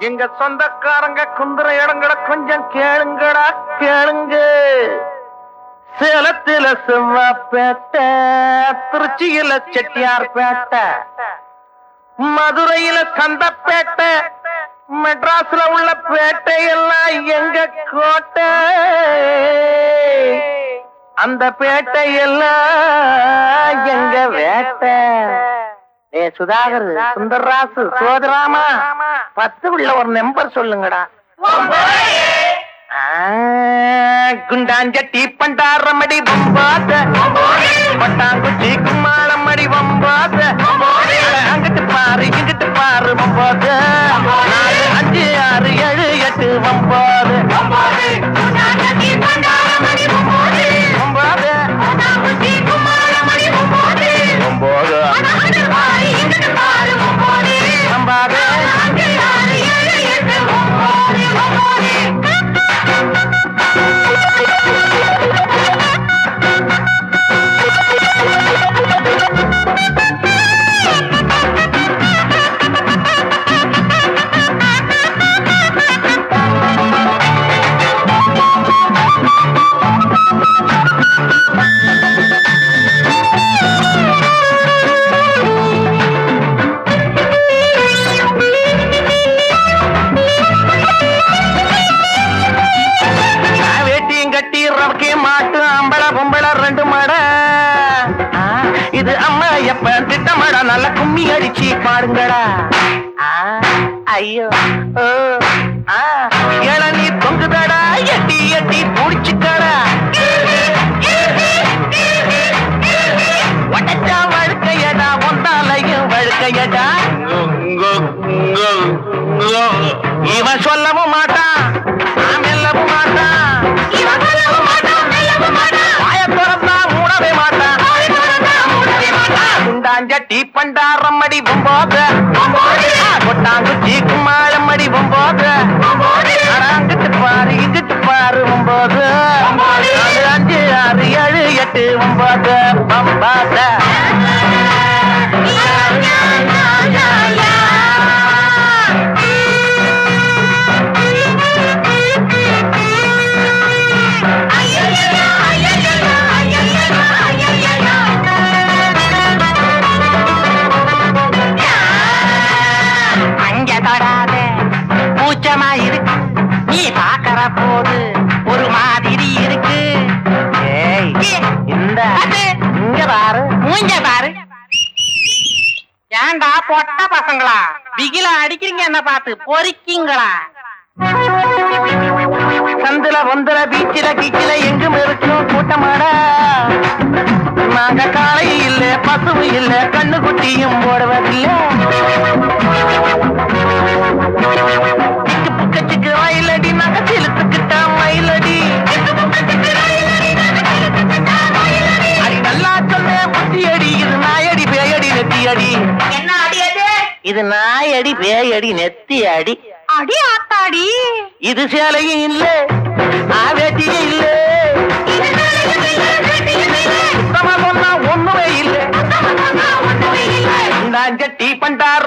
எங்க சொந்தக்காரங்க குந்துற இடங்களை கொஞ்சம் கேளுங்கடா கேளுங்க சேலத்துல செவ்வாப்பேட்டை திருச்சியில செட்டியார்பேட்டை மதுரையில சந்தப்பேட்டை மெட்ராஸ்ல உள்ள பேட்டை எல்லாம் எங்க கோட்டை அந்த பேட்டை எல்லாம் எங்க வேட்டை ஏ சுதாகர் சுந்தர்ராசு சோதராமா பத்து உள்ள ஒரு நம்பர் சொல்லுங்கடா ஆ, குண்டாஞ்சட்டி பண்டாரமடி வம்பாத பட்டாங்குச்சி கும்மாளமடி வம்பாத அட, அங்கிட்டு பாரு இங்கிட்டு பாரு வம்பாத நாலு அஞ்சு ஆறு ஏழு எட்டு வம்பாது வம்பாது வம்பாது வம்பாது நான் வேட்டியும் கட்டி ரவக்கே மாட்டு அம்பள பொம்பள ரெண்டு மட ஆ, இது அம்மா எப்ப திட்டமடா நல்ல கும்மி அடிச்சு பாடுங்கடா ஆ, ஐயோ ஓ ஆ இளநீ தொங்குதடா எட்டி எட்டி புடிச்சுக்கடா உடச்சா வழுக்கையடா ஒந்தாலையும் வழுக்கையடா இவன் சொல்லவும் மாட்டான் நான் மெல்லவும் மாட்டான் வாய திறந்தா மூடவே மாட்டான் குண்டாஞ்சட்டி பண்டாரம் அடி பொம்போத கொட்டாங்குச்சி கும்மாளம் அடி பொம்போத அங்கிட்டு பாரு இங்கிட்டு பாரு ஒம்போது நாலு அஞ்சு ஆறு ஏழு எட்டு ஒன்பது பம்பாத அங்க தொடாத பூச்சமா இருக்கு நீ பாக்கற போது ஒரு மாதிரி இருக்கு ஏய் இந்த அது. இங்க பாரு மூஞ்ச பாரு ஏன்டா பொட்ட பசங்களா பிகில அடிக்கிறீங்க என்ன பார்த்து பொறிக்கீங்களா சந்துல வந்துல பீச்சில கீச்சில எங்கும் இருக்கும் கூட்டமாட நாங்க காளை இல்ல பசுவு இல்ல கண்ணு குட்டியும் போடுவதில்ல சிக்கு புக்க சிக்கு மயிலடி நாங்க சிலுத்துக்கிட்ட மயிலடி அடி நல்லா சொன்ன புத்தி அடி இது நாயடி பேயடி நெத்தி அடி என்ன அடியது இது நாயடி பேயடி நெத்தி அடி அடி ஆத்தாடி இது சேலையும் இல்ல ஆவேட்டியும் இல்ல சுத்தமா சொன்னா ஒண்ணுமே இல்ல இந்த அஞ்சட்டி பண்டார